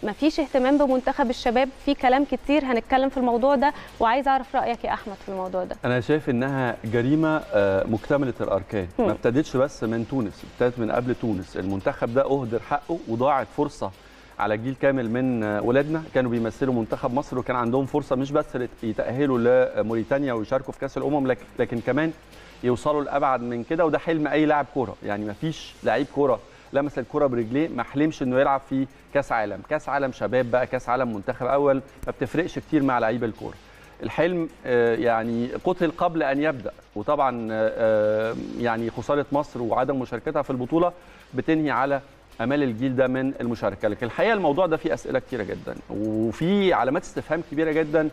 مفيش اهتمام بمنتخب الشباب في كلام كتير هنتكلم في الموضوع ده وعايز اعرف رايك يا احمد في الموضوع ده انا شايف انها جريمه آه، مكتمله الاركان مم. ما ابتدتش بس من تونس ابتدت من قبل تونس المنتخب ده اهدر حقه وضاعت فرصه على جيل كامل من آه، ولادنا كانوا بيمثلوا منتخب مصر وكان عندهم فرصه مش بس لت- يتاهلوا لموريتانيا ويشاركوا في كاس الامم لكن, لكن كمان يوصلوا لابعد من كده وده حلم اي لاعب كوره يعني ما فيش لعيب كوره لمس الكوره برجليه ما حلمش انه يلعب في كاس عالم كاس عالم شباب بقى كاس عالم منتخب اول ما بتفرقش كتير مع لعيب الكوره الحلم آه، يعني قتل قبل ان يبدا وطبعا آه، يعني خساره مصر وعدم مشاركتها في البطوله بتنهي على امال الجيل ده من المشاركه لكن الحقيقه الموضوع ده فيه اسئله كتيره جدا وفي علامات استفهام كبيره جدا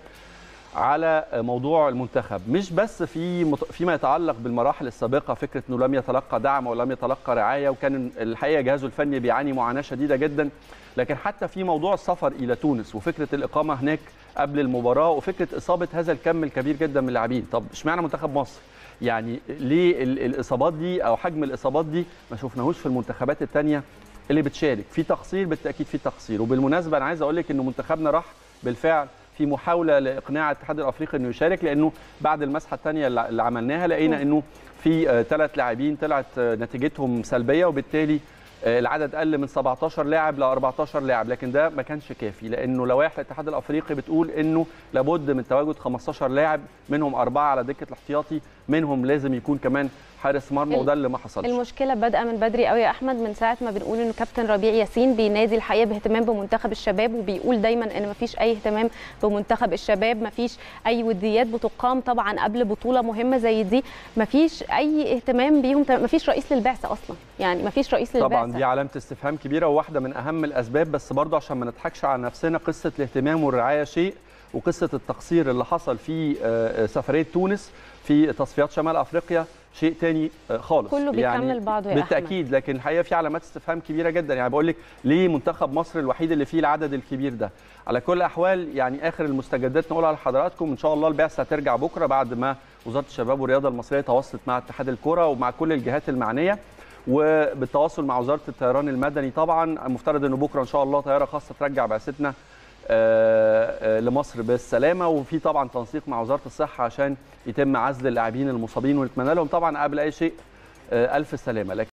على موضوع المنتخب مش بس في مت- فيما يتعلق بالمراحل السابقه فكره انه لم يتلقى دعم ولم يتلقى رعايه وكان الحقيقه جهازه الفني بيعاني معاناه شديده جدا لكن حتى في موضوع السفر الى تونس وفكره الاقامه هناك قبل المباراه وفكره اصابه هذا الكم الكبير جدا من اللاعبين طب اشمعنى منتخب مصر يعني ليه ال- الاصابات دي او حجم الاصابات دي ما شفناهوش في المنتخبات الثانيه اللي بتشارك في تقصير بالتاكيد في تقصير وبالمناسبه انا عايز اقول لك ان منتخبنا راح بالفعل في محاوله لاقناع الاتحاد الافريقي انه يشارك لانه بعد المسحه الثانيه اللي اللي عملناها لقينا انه في ثلاث لاعبين طلعت آه، نتيجتهم سلبيه وبالتالي آه، العدد قل من 17 لاعب ل 14 لاعب لكن ده ما كانش كافي لانه لوائح الاتحاد الافريقي بتقول انه لابد من تواجد 15 لاعب منهم اربعه على دكه الاحتياطي منهم لازم يكون كمان حارس مرمى ال- وده اللي ما حصلش المشكله بادئه من بدري قوي يا احمد من ساعه ما بنقول انه كابتن ربيع ياسين بينادي الحقيقه باهتمام بمنتخب الشباب وبيقول دايما ان مفيش اي اهتمام بمنتخب الشباب مفيش اي وديات بتقام طبعا قبل بطوله مهمه زي دي مفيش اي اهتمام بيهم مفيش رئيس للبعثه اصلا يعني مفيش رئيس للبعثه طبعا دي علامه استفهام كبيره وواحده من اهم الاسباب بس برضه عشان ما نضحكش على نفسنا قصه الاهتمام والرعايه شيء وقصه التقصير اللي حصل في آه، سفريه تونس في تصفيات شمال افريقيا شيء تاني آه، خالص كله بيكمل بعضه يا بالتاكيد لكن الحقيقه في علامات استفهام كبيره جدا يعني بقول لك ليه منتخب مصر الوحيد اللي فيه العدد الكبير ده على كل الاحوال يعني اخر المستجدات نقولها لحضراتكم ان شاء الله البعثه هترجع بكره بعد ما وزاره الشباب والرياضه المصريه تواصلت مع اتحاد الكره ومع كل الجهات المعنيه وبالتواصل مع وزاره الطيران المدني طبعا المفترض انه بكره ان شاء الله طياره خاصه ترجع بعثتنا آه، آه، لمصر بالسلامه وفي طبعا تنسيق مع وزاره الصحه عشان يتم عزل اللاعبين المصابين ونتمنى لهم طبعا قبل اي شيء آه، الف سلامه لكن